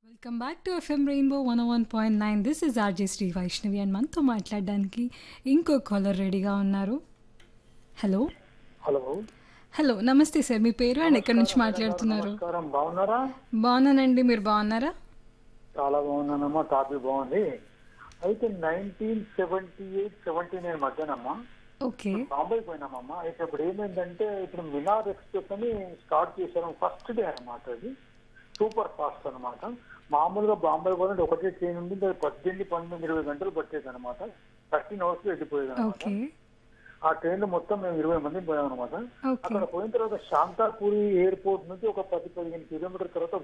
welcome back to FM rainbow one one point nine this is RJ Sri Vaishnavi and మనతో మాట్లాడడానికి ఇంకో caller రెడీగా ఉన్నారు హలో హలో హలో నమస్తే సార్ మీ పేరు అండ్ ఎక్కడి నుంచి మాట్లాడుతున్నారు నమస్కారం బాగున్నారా బాగున్నానండి మీరు బాగున్నారా చాలా బాగున్నానమ్మా టాపిక్ బాగుంది అయితే nineteen seventy eight seventy nine మధ్యనమ్మా ఓకే బాంబే పోయినామమ్మా అయితే ఇప్పుడు ఏమైందంటే ఇప్పుడు మినార్ ఎక్స్ప్రెస్ అని స్టార్ట్ చేశారు ఫస్ట్ డే అన్నమాట అది సూపర్ ఫాస్ట్ అన్నమాట మామూలుగా బాంబే పోవాలంటే ఒకటే ట్రైన్ ఉంది అది పద్దెనిమిది పన్నెండు ఇరవై గంటలు పట్టేది అనమాట థర్టీన్ అవర్స్ లో వెళ్ళిపోయేది అనమాట ఓకే ఆ ట్రైన్ లో మొత్తం మేము ఇరవై మంది పోయాం అనమాట ఓకే అక్కడ పోయిన తర్వాత శాంతాపూరి ఎయిర్పోర్ట్ నుంచి ఒక పది పదిహేను కిలోమీటర్ తర్వాత